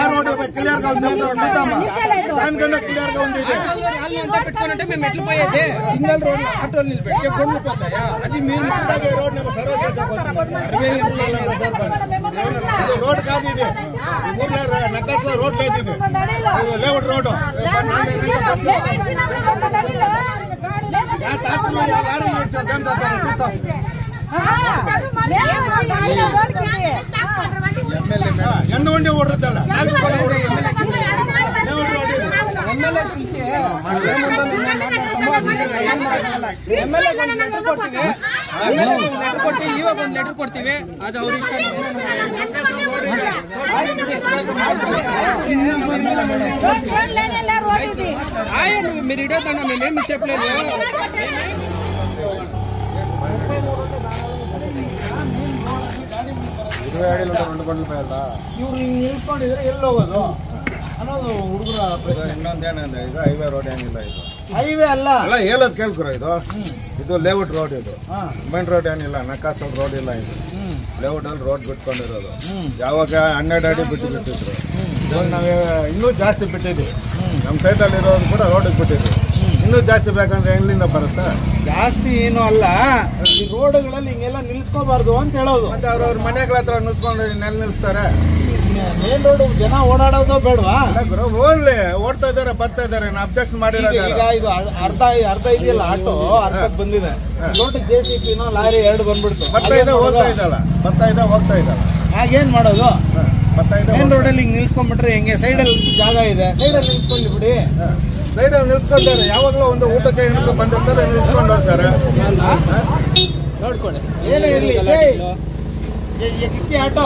ఆ road clear గా ఉంది చెప్తారు చూద్దామా దానికన్నా క్లియర్ గా ఉంది ఇది వాళ్ళు అంతా పెట్టుకున్నట్టే మేము ఎట్లు పోయేది సింగల్ రోడ్ ఆటోలు నిలబెట్టి కొండ్లు పోతాయా అది మీరు ఇలాగే ఈ రోడ్డు ఏమో సర్వే చేద్దాం ఇది రోడ్డు కాదు ఇది ఈ ఊర్లో ర- నక్కట్లో రోడ్ లేదు ఇది ఇది లేఅవుట్ రోడ్డు ట్రాక్టర్లో లారీ నిలిచారు, ఏం చేస్తారు? చూస్తాం. ఆ, ఎండ ఉండి ఓడుతుందಲ್ಲ నాకు కూడా ఓడుతుంది లేఅవుట్ రోడ్ ఇది ಎಮ್ಮೆಲ್ಯೆ ತಿಳಿಸಿ ಲೆಟರ್ ಕೊಡ್ತೀವಿ ಲೆಟರ್ ಕೊಡ್ತೀವಿ ಇವಾಗ ಒಂದು ಲೆಟರ್ ಕೊಡ್ತೀವಿ ಅದು ಅವ್ರ ಇಷ್ಟ ఆయే నువ్వు మీరు ఇడొద్దన్నా మేమేమి చెప్పలేదు ಇವ್ರು ಹಿಂಗ್ ನಿಲ್ಕೊಂಡಿದ್ರೆ ಎಲ್ಲಿ ಹೋಗೋದು ಅನ್ನೋದು ಹುಡುಗರ ಪ್ರಶ್ನೆ ಇನ್ನೊಂದೇನಂದ್ರೆ ಇದು ಹೈವೇ ರೋಡ್ ಏನಿಲ್ಲ ಇದು ಹೈವೇ ಅಲ್ಲ ಅಲ್ಲ ಹೇಳೋದು ಕೇಳ್ಕೊರ ಇದು ಇದು ಲೇಔಟ್ ರೋಡ್ ಇದು ಹಾ. ಮೈನ್ ರೋಡ್ ಏನಿಲ್ಲ ನಕಾಸಲ್ ರೋಡ್ ಇಲ್ಲ ಇದು ಹ್ಮ್ ಲೇಔಟ್ ಅಲ್ಲಿ ರೋಡ್ ಬಿಟ್ಕೊಂಡಿರೋದು ಹ್ಮ್. ಯಾವಾಗ ಹನ್ನೆರಡು ಅಡಿ ಬಿಟ್ಟು ಬಿಟ್ಟಿದ್ರು ಇವಾಗ ನಾವೇ ಇನ್ನೂ ಜಾಸ್ತಿ ಬಿಟ್ಟಿದ್ವಿ ಹ್ಮ್. ನಮ್ಮ ಸೈಡಲ್ಲಿ ಇರೋದು ಕೂಡ ರೋಡಿಗೆ ಬಿಟ್ಟಿದ್ವಿ ಇನ್ನೂ ಜಾಸ್ತಿ ಬೇಕಂದ್ರೆ ಎಲ್ಲಿಂದ ಬರುತ್ತಾ ಜಾಸ್ತಿ ಏನು ಅಲ್ಲ ಈ ರೋಡ್ಗಳಲ್ಲಿ ಹಿಂಗೆಲ್ಲ ನಿಲ್ಸ್ಕೋಬಾರ್ದು ಅಂತ ಹೇಳೋದು ಮತ್ತೆ ಅವ್ರವ್ರ ಮನೆಗಳ ಹತ್ರ ನಿಲ್ಸ್ಕೊಂಡು ನೆಲ್ ನಿಲ್ಸ್ತಾರೆ ಮೇನ್ ರೋಡ್ ಜನ ಓಡಾಡೋದು ಬೇಡವಾ ಅಲ್ಲ ಗುರು ಓಡ್ಲಿ ಓಡ್ತಾ ಇದಾರೆ ಬರ್ತಾ ಇದಾರೆ ನಾ ಅಬ್ಜೆಕ್ಷನ್ ಈಗ ಮಾಡಿರೋದು ಈಗ ಇದು ಅರ್- ಅರ್ಧ ಅರ್ಧ ಇದೆಯಲ್ಲ ಆಟೋ ಅರ್ಧಕ್ಕೆ ಬಂದಿದೆ ಹಾ. ದೊಡ್ಡ ಜೆ ಸಿ ಪಿನೋ ಲಾರಿ ಎರಡು ಬಂದ್ಬಿಡ್ತು ಬರ್ತಾ ಇದೆ ಹೋಗ್ತಾ ಇದ್ದಲ್ಲ ಬರ್ತಾ ಇದೆ ಹೋಗ್ತಾ ಇದ್ದಲ್ಲ ಆಗೇನ್ ಮಾಡೋದು ಹಾ, ಬರ್ತಾ ಇದೆ ಮೇನ್ ರೋಡಲ್ಲಿ ಹಿಂಗ್ ನಿಲ್ಸ್ಕೊಂಡ್ಬಿಟ್ರೆ ಹೆಂಗೆ ಸೈಡಲ್ಲಿ ಜಾಗ ಇದೆ ಸೈಡಲ್ಲಿ ನಿಲ್ಸ್ಕೊಂಡ್ ಬಿಡಿ ಸೈಡ್ ನಿಲ್ಸ್ಕೊಂತಾರೆ ಯಾವಾಗಲೂ ಒಂದು ಊಟಕ್ಕೆ ಏನಕ್ಕೆ ಬಂದಿರ್ತಾರೆ ನಿಲ್ಸ್ಕೊಂಡು ಹೋಗ್ತಾರೆ ನೋಡ್ಕೊಳ್ಳಿ ಏನೇ ಇರಲಿ ಇಕ್ಕಿ ಆಟೋ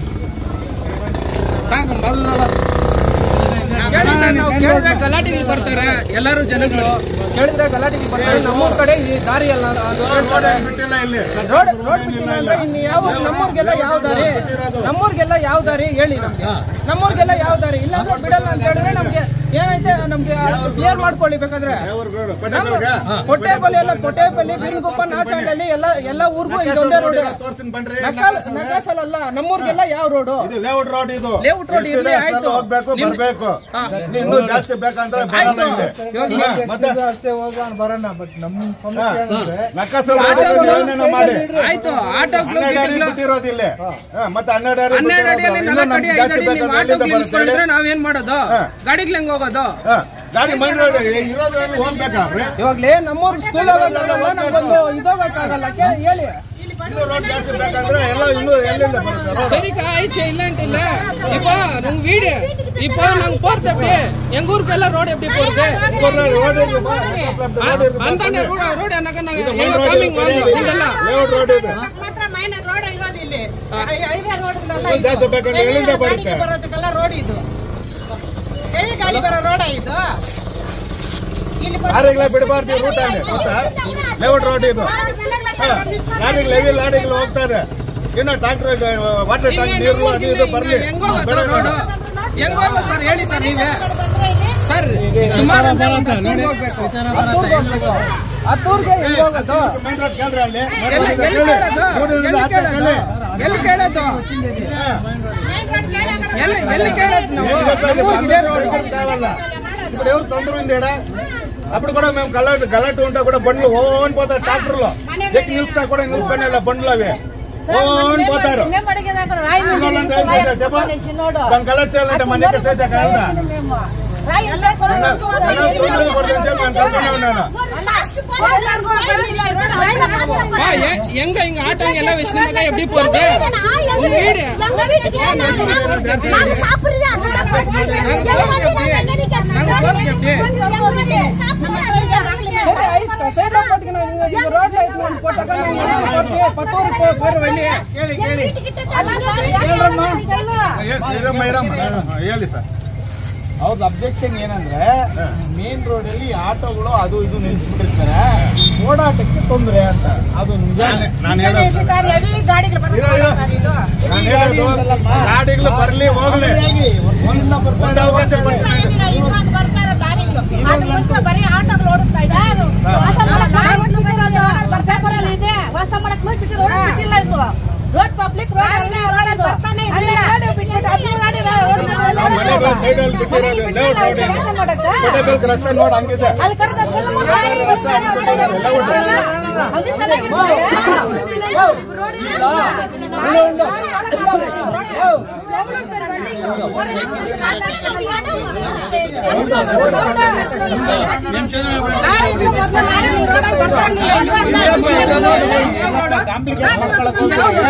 ಕೇಳಿ ಸರ್, ನಾವು ಕೇಳಿದ್ರೆ ಗಲಾಟೆಗೆ ಬರ್ತಾರೆ ಎಲ್ಲರೂ ಜನಗಳು ಕೇಳಿದ್ರೆ ಗಲಾಟೆಗೆ ಬರ್ತಾರೆ ನಮ್ಮೂರ್ ಕಡೆ ಈ ದಾರಿ ಅಲ್ಲ ಅದು ರೋಡ್ ಏನ್ ಬಿಟ್ಟಿಲ್ಲ ಇಲ್ಲಿ ರೋಡ್ ರೋಡ್ ಬಿಟ್ಟಿಲ್ಲ ಅಂದ್ರೆ ಇನ್ನು ಯಾವ ನಮ್ಮೂರ್ಗೆಲ್ಲ ಯಾವ ದಾರಿ ನಮ್ಮೂರ್ಗೆಲ್ಲ ಯಾವ ದಾರಿ ಹೇಳಿ ನಮ್ಗೆ ನಮ್ಮೂರ್ಗೆಲ್ಲ ಯಾವ ದಾರಿ ಇಲ್ಲಾಂದ್ರೆ ಬಿಡಲ್ಲ ಅಂತ ಹೇಳಿದ್ರೆ ನಮ್ಗೆ ಏನೈತೆ ನಮ್ಗೆ ಕ್ಲಿಯರ್ ಮಾಡ್ಕೊಳ್ಳಿ ಬೇಕಾದ್ರೆ ಯಾವ ರೋಡ್ ಪಟೇಲ್ಗೆ ಕೊಟ್ಟೇಪಲ್ಲಿ ಎಲ್ಲ ಕೊಟ್ಟೇಪಲ್ಲಿ ಬಿರುಗುಪ್ಪ ನಾಚಾಂಡಲ್ಲಿ ಎಲ್ಲ ಎಲ್ಲ ಊರ್ಗೂ ಇದೊಂದೇ ರೋಡ್ ತೋರ್ತೀನಿ ಬನ್ರಿ ನಕಾಲ್ ನಕಾಸಲ್ ಅಲ್ಲ ನಮ್ಮೂರ್ಗೆಲ್ಲ ಯಾವ ರೋಡು ಇದು ಲೇಔಟ್ ರೋಡ್ ಇದು ಲೇಔಟ್ ರೋಡ್ ಎಷ್ಟಿದೆ ಇರ್ಲಿ, ಅಷ್ಟ್ರಲ್ಲಿ ಆಯ್ತು. ಹೋಗ್ಬೇಕು ನಿಮ್- ಬರ್ಬೇಕು ಹಾ. ಇನ್ನೂ ಜಾಸ್ತಿ ಬೇಕಂದ್ರೆ ಬರಲ್ಲ ಇಲ್ಲಿ ಇವಾಗ ಹಾ, ಮತ್ತೆ ಅಷ್ಟೇ ಹೋಗೋಣ ಬರೋಣ ಬಟ್ ನಮ್ಮ ಹಾ, ನಕ್ಕಸಲ್ ಏನೇನೋ ಮಾಡಿ ಆಯ್ತು ಆಟೋಗಳು ಹನ್ನೆರಡು ಅಡಿ ಬಿಟ್ಟಿರೋದು ಇಲ್ಲಿ ಹಾ, ಮತ್ತೆ ಹನ್ನೆರಡು ಅಡಿ ಹನ್ನೆರಡು ಅಡಿಯಲ್ಲಿ ಬಿಟ್ಟಿರೋದು. ಇನ್ನೂ ನಾಲ್ಕು ಅಡಿ ನಮ್ಗೆ ಐದು ಜಾಸ್ತಿ ಅಡಿ ನೀವು ಬೇಕಂದ್ರೆ ಆಟೋ ಎಲ್ಲಿಂದ ಬರುತ್ತೆ ಹೇಳಿ? ನಿಲ್ಸ್ಕೊಂಡ್ರೆ ನಾವೇನ್ ಮಾಡೋದು ಹಾ. ಗಾಡಿಗೆ ಹೆಂಗ್ ಹೋಗೋದು ಹಾ, ಗಾಡಿ ಮೈನ್ ರೋಡ್ ಇರೋದ್ರಲ್ಲಿ ಹೋಗ್ಬೇಕಾದ್ರೆ ಇವಾಗ್ಲೇ ನಮ್ಮೂರ್ ಸ್ಕೂಲ್ ನಮ್ಗೊಂದು ಇದೋಗಕ್ಕಾಗಲ್ಲ ಕೇ- ಹೇಳಿ ಇನ್ನೂ ರೋಡ್ ಜಾಸ್ತಿ ಬೇಕಂದ್ರೆ ಎಲ್ಲ ಇನ್ನೂ ಎಲ್ಲಿಂದ ಬರುತ್ತೆ ರೋಡ್ சரிக்கா ஆயிடுச்சு இல்லன்ட்டு இல்ல இப்போ உங்க வீடு இப்போ நாங்க போறது எப்படி எங்க ஊருக்கெல்லாம் ரோடு எப்படி போறது ರೋಡ್ ಇದೆ ಬಾ, ರೋಡ್ ಇದೆ ಬಾ, ಅಂತಾನೆ ಬನ್ನಿ. ರೋಡ್ ರೋಡ್ ಅನ್ನಕ ಇದು ನಾங்க ಮೈನ್ ಎಲ್ಲ ರೋಡ್ ಕಮಿಂಗ್ ಇದೆ, ನಿಂದೆಲ್ಲ ಲೇಔಟ್ ರೋಡ್ ಇದೆ ಮಾತ್ರ ಮೈನರ್ ರೋಡ್ ಇರೋದು ಇಲ್ಲಿ ಹೈವೇ ರೋಡ್ ಇದು ಜಾಸ್ತಿ ಬೇಕಂದ್ರೆ ಎಲ್ಲಿಂದ ಬರುತ್ತೆ? ಬರೋದಕ್ಕೆಲ್ಲ ರೋಡ್ ಇದು ಹೆವಿ ಗಾಡಿ ಬರೋ ರೋಡ್ ಇದು ಇಲ್ಲಿ ಬರೋ- ಲಾರಿಗಳ ಬಿಡಬಾರ್ದು ರೂಟ್ ಅಲ್ಲಿ ಗೊತ್ತಾ ಲೇಔಟ್ ರೋಡ್ ಇದು ಹಾ, ಲಾರಿಗಳು ಹೆವಿ ಲಾರಿಗಳು ಹೋಗ್ತಾರೆ ಇನ್ನು ಟ್ರಾಕ್ಟರ್ ವಾಟರ್ ಟ್ಯಾಂಕ್ ನೀರು ಅದು ಇದು ಬರಲಿ ಹೆಂಗ್ ಹೋಗೋದು ರೋಡ್ ಹೆಂಗ್ ಹೋಗೋದು ಸರ್ ಹೇಳಿ ಸರ್ ನೀವೇ ಸರ್ ಸುಮಾರು ಹತ್ತೂರ್ಗೆ ಹೆಂಗ್ ಹೋಗೋದು ಮೈನ್ ರೋಡ್ ಕೇಳ್ರಿ ಅಲ್ಲಿ ಎಲ್ಲಿ ಎಲ್ಲಿ ಕೇಳಿ. ಕೇಳೋದು ರೋಡಿನಿಂದ ಎಲ್ಲಿ ಹತ್ತೆ ಕೇಳೋದು ಕೇಳಿ. ಎಲ್ಲಿ ಕೇಳೋದು ಹಾ. ಮೈನ್ ರೋಡ್ ಕೆಳಗಡೆ ಎಲ್ಲಿ ಎಲ್ಲಿ ಕೇಳೋದು ನಾವು ఏం చెప్పాలి? ನಮ್ಮೂರ್ಗೆ ಇದೇ అందరూ ರೋಡ್ సైకిల్ కావాలా? ఇప్పుడు ఎవరు తొందర ఉంది ఈడ? అప్పుడు కూడా మేము గల్లట్టు గల్లట్టు ఉంటే కూడా బండ్లు ఓన్ పోతారు ట్రాక్టర్లో ఎక్కి నిలుస్తా కూడా నిలుచుకొని ఇలా బండ్లు అవి ఓన్ పోతారు ಇನ್ನೊಂದು ಏನ್ చేసేది చెప్పు? దాన్ని కలెక్ట్ చేయాలంటే మన దగ్గర చేసే కాదా తొందరగా కొడుతుంది అని చెప్పి నేను కనుక్కునే ఉన్నాను ಲಾಸ್ಟ್ ಪಾಯಿಂಟ್ ஆ, எ- எங்க இங்க ஆட்டோங்க எல்லாம் வச்சுருந்தாங்க எப்படி போறது உங்க வீடு ಕೇಳಿ ಕೇಳಿ ಏ- ಇರಮ್ಮ ಇರಮ್ಮ ಹಾ, ಹೇಳಿ ಸರ್ ಅವ್ರದ್ದು ಅಬ್ಜೆಕ್ಷನ್ ಏನಂದ್ರೆ ಹಾ. ಮೇನ್ ರೋಡ್ ಅಲ್ಲಿ ಆಟೋಗಳು ಅದು ಇದು ನಿಲ್ಸ್ಬಿಟ್ಟಿರ್ತಾರೆ ಓಡಾಟಕ್ಕೆ ತೊಂದರೆ ಅಂತ ಅದು ನಿಜ ನಾನು- ನಾನು ಹೇಳೋದು ಹೆವಿ ಗಾಡಿಗಳು ಇರೋ, ಇರೋ. ನಾನು ಹೇಳೋದು ಗಾಡಿಗಳು ಬರ್ಲಿ ಹೋಗ್ಲಿ ವರ್ಷದಿಂದ ಬರ್ತಾ ಒಂದು ಅವಕಾಶ ಕೊಡ್ತೀನಿ ಇವಾಗ ಬರ್ತಾ ಇರೋ ದಾರಿಗಳು ಅದು ಮುಂಚೆ ಬರೀ ಆಟೋಗಳು ಓಡಿಸ್ತಾ ಇದ್ದಾರೆ ರೋಡ್ ಪಬ್ಲಿಕ್ ರೋಡ್ ಬರ್ತಾನೆ ಇರ್ಲಿಲ್ಲ. ರೋಡ್ ಬಿಟ್ಬಿಟ್ಟು ಹದಿಮೂರು ಗಾಡಿ ರೋಡ್ ನಾವು ಮನೆ ಎಲ್ಲ ಸೈಡ್ ಅಲ್ಲಿ ಬಿಟ್ಟಿರೋದು ಲೇಔಟ್ ನೋಡಿ ಕೋಟೆ ಬೆಲ್ಕ್ ರಸ್ತೆ ನೋಡ್ ಹಂಗಿದೆ ಅಲ್ಲಿ ಕರೆದ ರಸ್ತೆ ಹಂಗೆ ಬಿಟ್ಟಿದ್ದಾರೆ ಲೇಔಟ್ ಅದು ಚೆನ್ನಾಗಿರ್ತದೆ ಲಾರಿ ಇದ್ರು ಮೊದ್ಲು ಲಾರಿ ನೀವು ರೋಡಲ್ಲಿ ಬರ್ತಾ ಇರ್ಲಿಲ್ಲ. ಇವಾಗ ಕಾಂಪ್ಲಿಕೇಟ್ ಮಾಡ್ಕೊಳಕ್ ಹೋಗ್ತಾರೆ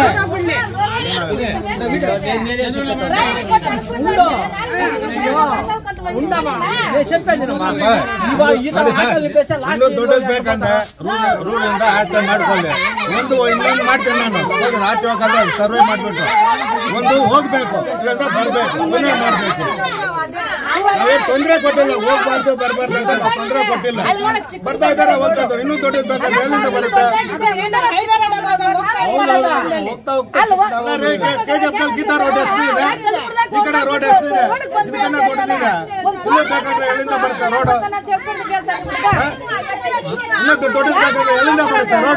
ಇನ್ನೂ ದುಡ್ಡು ಬೇಕಂದ್ರೆ ರೂಲ್ ರೂಲ್ ಇಂದ ಆಯ್ಕೆ ಮಾಡ್ಕೊಳ್ಳಿ ಒಂದು ಇನ್ನೊಂದು ಮಾಡ್ತೀನಿ ನಾನು ಹೋಗಿ ರಾತ್ರಿ ಹೋಗಲ್ಲ ಸರ್ವೆ ಮಾಡ್ಬಿಟ್ಟು ಒಂದು ಹೋಗ್ಬೇಕು ಇಲ್ಲಾಂದ್ರೆ ಬರ್ಬೇಕು ಪುನಃ ಮಾಡ್ಬೇಕು ನಾವೇ ತೊಂದರೆ ಕೊಟ್ಟಿಲ್ಲ ಹೋಗ್ಬಾರ್ದು ಬರ್ಬಾರ್ದು ಅಂತ ನಾವು ತೊಂದರೆ ಕೊಟ್ಟಿಲ್ಲ ಬರ್ತಾ ಇದಾರೆ ಹೋಗ್ತಾ ಇದ್ದಾರೆ ಇನ್ನೂ ದುಡ್ಡು ಬೇಕಂದ್ರೆ ಎಲ್ಲಿಂದ ಬರುತ್ತೆ ಅದು ಏನೋ highway road ಅಲ್ಲಿ ಹೋದ್ರೆ ಹೋಗ್ತಾ ಇರ್ಲಿಲ್ಲ. ಹೋಗ್ತಾ ಹೋಗ್ತಾ ಕೆಜಿಎಫ್ ಗೀತಾ ರೋಡ್ ಎಷ್ಟು ಇದೆ ಈ ಕಡೆ ರೋಡ್ ಎಷ್ಟು ಇದೆ ಇದನ್ನ ದೊಡ್ಡದಿದೆ ಇನ್ನೂ ಬೇಕಾದ್ರೆ ಎಲ್ಲಿಂದ ಬರುತ್ತೆ ರೋಡ್ ಇನ್ನೂ ದೊಡ್ಡದು ಬೇಕಾದ್ರೆ ಎಲ್ಲಿಂದ ಬರುತ್ತೆ ರೋಡ್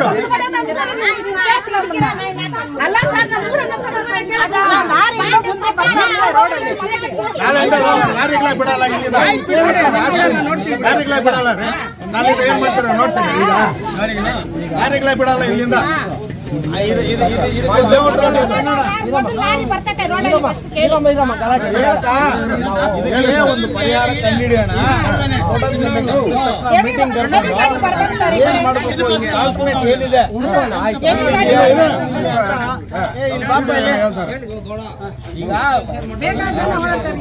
ಅಲ್ಲ ಸರ್ ನಮ್ಮ ಊರಲ್ಲಿ ನಮ್ಮ ಅದು ಲಾರಿ ಇಂದ ಮುಂದೆ ಬರ್ತಾ ಇಲ್ಲ ರೋಡಲ್ಲಿ. ನಾಳೆಯಿಂದ ಲಾರಿಗಳ ಬಿಡಲ್ಲ ಇಲ್ಲಿಂದ ಲಾರಿಗಳ ಬಿಡಲ್ಲ ರೀ ನಾಳಿಂದ ಏನ್ ಮಾಡ್ತೀರ ನೋಡ್ತೀನಿ ಲಾರಿಗಳ ಬಿಡಲ್ಲ ಇಲ್ಲಿಂದ ಇದು ಇದು ಇದು ಇದು ಲೇಔಟ್ ರೋಡ್ ಇದು ಯಾರ್ ಮೊದ್ಲು ಲಾರಿ ಬರ್ತೈತೆ ರೋಡಲ್ಲಿ first ಕೇಳಿ. ಇದಕ್ಕೆ ಒಂದು ಪರಿಹಾರ ಕಂಡುಹಿಡಿಯೋಣ ಮೀಟಿಂಗ್ ಕರ್ಕೊಂಡು ಗಾಡಿ ಬರ್ಬೇಕು ಸರ್ ಈ ಏನ್ ಕಡೆ. ಮಾಡ್ಬೇಕು ಇಲ್ಲಿ ಕಾಲ್ಕುಲೇಟ್ ಏನಿದೆ ಎಲ್ಲಿ ಗಾಡಿ ಇದೆ, ಇದೆ. ಏ, ಇಲ್ಲಿ ಬಾಪ ಇಲ್ಲಿ. ಹೇಳ್ತಾರೆ. ಈಗ ಬೇಕಾದ್ರೆ ಹೊರಡ್ತಾರೆ.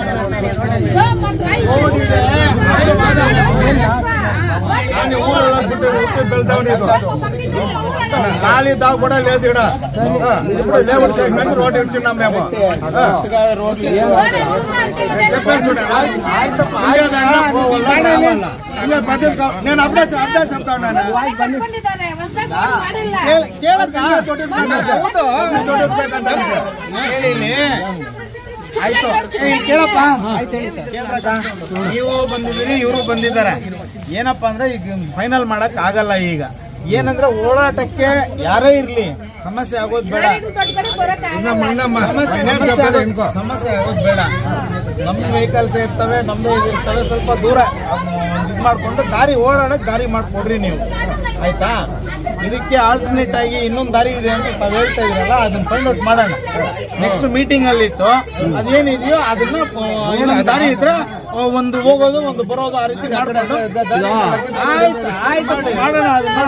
ನಾನು ಊರೊಳಗೆ ಬಿಟ್ಟು ಹುಟ್ಟಿ ಬೆಳ್ದವನಿ ಇದು ఖాళీ దాకా కూడా లేదు ఇక్కడ ఇప్పుడు లేబర్ సైడ్ మీద రోడ్ ఇచ్చిండాం మేము చెప్పాను చూడండి ఇండియాదన్నా పోవాలా, రావాలా. ఇంకా పద్ధతి కా- నేను అప్పుడే అప్పుడే చెప్తా ఉన్నాను ಬಂದಿದ್ದಾನೆ ಹೊಸ್ದಾಗಿ ಫೋನ್ ಮಾಡಿಲ್ಲ ಕೇಳಕ್ಕ ఇంకా దొడ్డిది ಬೇಕಂತೆ. ఇంకా దొడ్డిది ಬೇಕಂತೆ ನಮ್ಗೆ. ಹೇಳಿ ಇಲ್ಲಿ. ಆಯ್ತು ಏ, ಕೇಳಪ್ಪ ಕೇಳ್ರಕ್ಕ. ನೀವು ಬಂದಿದ್ದೀರಿ ಇವರು ಬಂದಿದ್ದಾರೆ ಏನಪ್ಪ ಅಂದ್ರೆ ಈಗ ಫೈನಲ್ ಮಾಡಕ್ ಆಗಲ್ಲ ಈಗ ಏನಂದ್ರೆ ಓಡಾಟಕ್ಕೆ ಯಾರೇ ಇರ್ಲಿ ಸಮಸ್ಯೆ ಆಗೋದು ಬೇಡ ಇದು ದೊಡ್ಡ ಕಡೆ ಬರಕ್ಕೆ ఇంకా ಮಂಡಮ್ಮ ಸಮಸ್ಯೆ నేనేం ಸಮಸ್ಯೆ చెప్పాను ಆಗೋದು- ఇంకో ಸಮಸ್ಯೆ ಆಗೋದು ಬೇಡ ನಮ್ಮ ವೆಹಿಕಲ್ಸ್ ಇರ್ತವೆ ನಮ್ದು ಇರ್ತವೆ ಸ್ವಲ್ಪ ದೂರ ಇದು ಮಾಡ್ಕೊಂಡು ದಾರಿ ಓಡಾಡಕ್ ದಾರಿ ಮಾಡ್ಕೊಡ್ರಿ ನೀವು ಆಯ್ತಾ ಇದಕ್ಕೆ ಆಲ್ಟರ್ನೇಟ್ ಆಗಿ ಇನ್ನೊಂದು ದಾರಿ ಇದೆ ಅಂತ ತಾವ್ ಹೇಳ್ತಾ ಇದ್ರಲ್ಲ ಅದನ್ನ ಫೈಂಡ್ ಔಟ್ ಮಾಡೋಣ ನೆಕ್ಸ್ಟ್ ಮೀಟಿಂಗ್ ಅಲ್ಲಿ ಇಟ್ಟು ಅದೇನಿದೆಯೋ ಅದನ್ನ ಆ, ಇನ್ನೊಂದು ದಾರಿ ಇದ್ರೆ ಆ, ಒಂದು ಹೋಗೋದು ಒಂದು ಬರೋದು ಆ ರೀತಿ ಮಾಡ್ಕೊಂಡು ಆಯ್ತು ಆಯ್ತು ಮಾಡೋಣ ಅದನ್ನ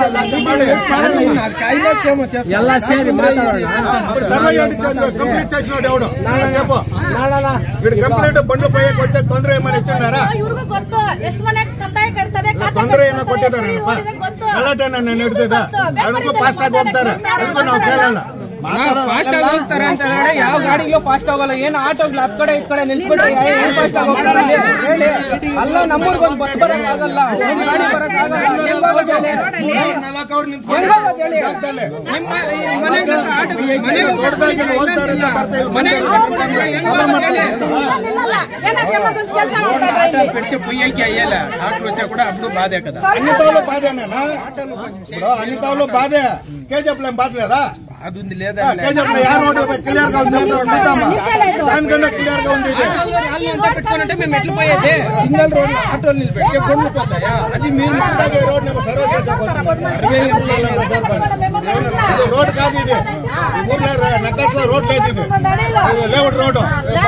ಎಲ್ಲ ಸೇರಿ ಮಾತಾಡೋಣ కంప్లీట్ చేసినాడు ఎవడు చెప్పు వీడు కంప్లీట్ బండ్లు పోయేకి వచ్చే తొందర ఏమైనా ఇచ్చిన్నారా ಇವ್ರಿಗೂ ಗೊತ್ತು ಎಷ್ಟು ಮನೆ ಕಂದಾಯ ಕಟ್ತಾರೆ ಖಾತೆ ತೊಂದರೆ ಏನೋ ಕಟ್ತಾರೆ, ಕೊಟ್ಟಿದ್ದಾರೆ ಎಷ್ಟು ಊರಿಗೆ ಗೊತ್ತು. ಗಲಾಟೆ ನಾನು ಹಿಡ್ದಿದ್ದ ಅದಕ್ಕೂ ಫಾಸ್ಟ್ ಆಗಿ ಹೋಗ್ತಾರೆ ಅದಕ್ಕೂ ನಾವು ಕೇಳಲ್ಲ ಫಾಸ್ಟ್ ಆಗಿ ಹೋಗ್ತಾರೆ ಅಂತ ಹೇಳಿ ಯಾವ ಗಾಡಿಗೂ ಫಾಸ್ಟ್ ಹೋಗಲ್ಲ ಏನ್ ಆಟೋಗ್ಲ ಹತ್ ಕಡೆ ಇತ್ ಕಡೆ ನಿಲ್ಸ್ಬಿಟ್ರೆ ಏನ್ ಫಾಸ್ಟ್ ಆಗಿ ಹೋಗ್ತಾರೆ ಅಲ್ಲಿ? ಹೇಳಿ ಅಲ್ಲ ನಮ್ಮೂರ್ಗ್ ಒಂದ್ ಬಸ್ ಬರಕ್ ಆಗಲ್ಲ ಒಂದ್ ಗಾಡಿ ಬರಕ್ ಆಗಲ್ಲ ಹೆಂಗ್ ಹೋಗೋದು ಹೇಳಿ? ನಾಲ್ಕು ಅವ್ರು ಹೆಂಗ್ ಹೋಗೋದು ಹೇಳಿ? ಜಾಗದಲ್ಲಿ ನಿಮ್ಮ ಈ ಮನೆಗೆ ಆಟೋ ಮನೆಗೆ ದೊಡ್ಡದಾಗಿ ಹೋಗ್ತಾರೆ ಅಂತ ಬರ್ತಾ ಇಲ್ಲ. ಮನೆಗೆ ಕಟ್ಕೊಂಡ್ರೆ ಹೆಂಗ್ ಹೋಗೋದು ಹೇಳಿ? ಏನಾದ್ರು emergency ಕೆಲ್ಸ ಮಾಡ್ತಾರೆ ಇಲ್ಲಿ. పెడితే పొయ్యకి అయ్యేలా ఆకులు వచ్చా కూడా అప్పుడు బాధే కదా అన్ని తావులు బాధేనా ఇప్పుడు అన్ని తావులు బాధే కేజీఎఫ్ లో బాధ లేదా అది ఉంది లేదా కేజీఎఫ్ లో యార్ రోడ్ క్లియర్ గా ఉంది దానికన్నా క్లియర్ గా ఉంది ఇది. ఆటోలు రాళ్ళు అంతా పెట్టుకున్నట్టే మేము ఎట్లా పోయేది సింగల్ రోడ్ ఆటోలు నిలబెడితే కొండ్లు పోతాయా అది మీరు ఇలాగే రోడ్ నెంబర్ సర్వే చేద్దాం అరవై ఏళ్ళు ఉండాలంటే జరపాలి. ఇది రోడ్ కాదు ఇది ఈ ఊర్లో ర- నక్కట్లో రోడ్ లేదు ఇది ఇది లేఅవుట్ రోడ్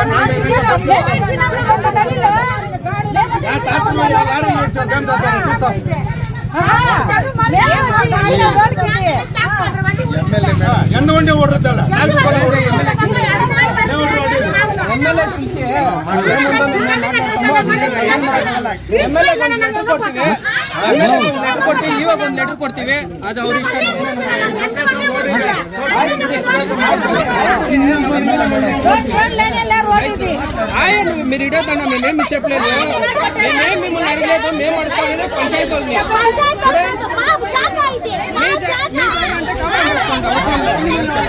లారీ చూద్దాం చూద్దాం ఎందు ఉండి ఓడుతుందಲ್ಲ నాకు కూడా ఓడుతుంది లేఅవుట్ రోడ్ ఇది ಎಮ್ಮೆಲ್ಯೆ ತಿಳಿಸಿ ಎಮ್ಮೆಲ್ಯೆ ಒಂದು ಲೆಟರ್ ಕೊಡ್ತೀವಿ ಎಮ್ಮೆಲ್ಯೆ ಒಂದು ಲೆಟರ್ ಕೊಡ್ತೀವಿ ಇವಾಗ ಒಂದು ಲೆಟರ್ ಕೊಡ್ತೀವಿ ಅದು ಅವ್ರ ಇಷ್ಟ ఆయా నువ్వు మీరు ఇడేదండ మేమేమి చెప్పలేదు మేమేం మిమ్మల్ని అడగలేదు మేము అడుగుతా అనేది పంచాయతీ వాళ్ళని మీ జ- మీ జగన్ అంటే కామెంట్ చేసుకుంటాం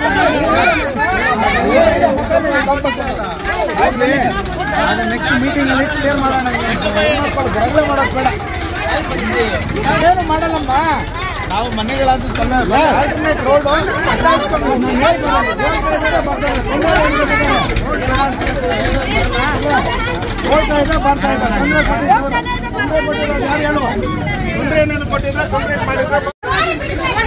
ಅದು ನೆಕ್ಸ್ಟ್ ಮೀಟಿಂಗ್ ಅಲ್ಲಿ ಕ್ಲಿಯರ್ ಮಾಡೋಣ ಗರಗಳೆ ಮಾಡೋದು ಬೇಡ ಏನು ಮಾಡಲ್ಲಮ್ಮ ನಾವು ಮನೆಗಳಾದ್ರೂ ತೊಂದರೆ ಆಲ್ಟರ್ನೇಟ್ ರೋಡ್ ಇದೆ ಬರ್ತಾ ಇದೆ ತೊಂದ್ರೆ ಕೊಟ್ಟಿರೋದು ಯಾರು ಹೇಳು ತೊಂದ್ರೆ ಏನೇನು ಕೊಟ್ಟಿದ್ರೆ ಕಂಪ್ಲೇಂಟ್ ಮಾಡಿದ್ರೆ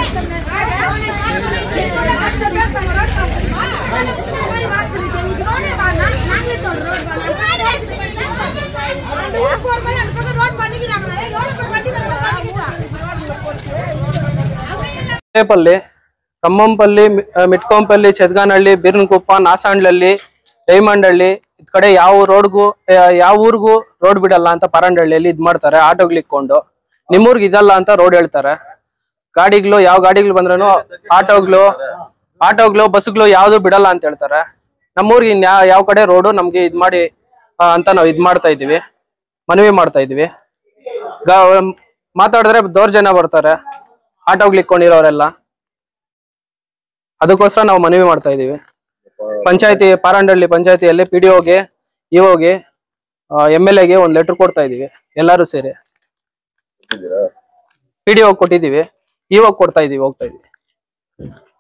ಪಲ್ಲಿ ಕಮ್ಮಂಪಲ್ಲಿ ಮಿ- ಆ, ಮಿಟ್ಕೊಂಪಲ್ಲಿ ಚದ್ಗಾನಹಳ್ಳಿ ಬೀರ್ನಕುಪ್ಪ ನಾಸಹಳ್ಳಿ ಡೈಮಂಡ್ ಹಳ್ಳಿ ಇದ್ ಕಡೆ ಯಾವ ರೋಡ್ಗೂ ಯಾವ ಊರ್ಗೂ ರೋಡ್ ಬಿಡಲ್ಲ ಅಂತ ಪರಂಡಹಳ್ಳಿಯಲ್ಲಿ ಇದ್ ಮಾಡ್ತಾರೆ ಆಟೋಗಳು ಇಕ್ಕೊಂಡು ನಿಮ್ಮೂರ್ಗ್ ಇದಲ್ಲ ಅಂತ ರೋಡ್ ಹೇಳ್ತಾರೆ ಗಾಡಿಗಳು ಯಾವ ಗಾಡಿಗಳು ಬಂದ್ರೂ ಆಟೋಗಳು ಆಟೋಗಳು ಬಸ್ಗಳು ಯಾವ್ದು ಬಿಡಲ್ಲ ಅಂತ ಹೇಳ್ತಾರೆ ನಮ್ಮೂರ್ಗೆ ಇನ್ ಯಾವ ಯಾವ ಕಡೆ ರೋಡು ನಮ್ಗೆ ಇದ್ ಮಾಡಿ ಆ, ಅಂತ ನಾವು ಇದ್ ಮಾಡ್ತಾ ಇದೀವಿ ಮನವಿ ಮಾಡ್ತಾ ಇದೀವಿ ಗಾ- ಮಾತಾಡಿದ್ರೆ ದೌರ್ಜನ್ಯ ಬರ್ತಾರೆ ಆಟೋಗಳು ಇಕ್ಕೊಂಡಿರೋರೆಲ್ಲ ಅದಕ್ಕೋಸ್ಕರ ನಾವು ಮನವಿ ಮಾಡ್ತಾ ಇದೀವಿ ಪಂಚಾಯತಿ ಪಾರಂಡಳ್ಳಿ ಪಂಚಾಯತಿಯಲ್ಲಿ ಪಿ ಡಿ ಒಗೆ ಇಒಗೆ ಎಮ್ ಎಲ್ ಎಗೆ ಒಂದ್ ಲೆಟರ್ ಕೊಡ್ತಾ ಇದೀವಿ ಎಲ್ಲರೂ ಸೇರಿ ಪಿ ಡಿ ಕೊಟ್ಟಿದೀವಿ ಇವಾಗ ಕೊಡ್ತಾ ಇದೀವಿ ಹೋಗ್ತಾ ಇದೀವಿ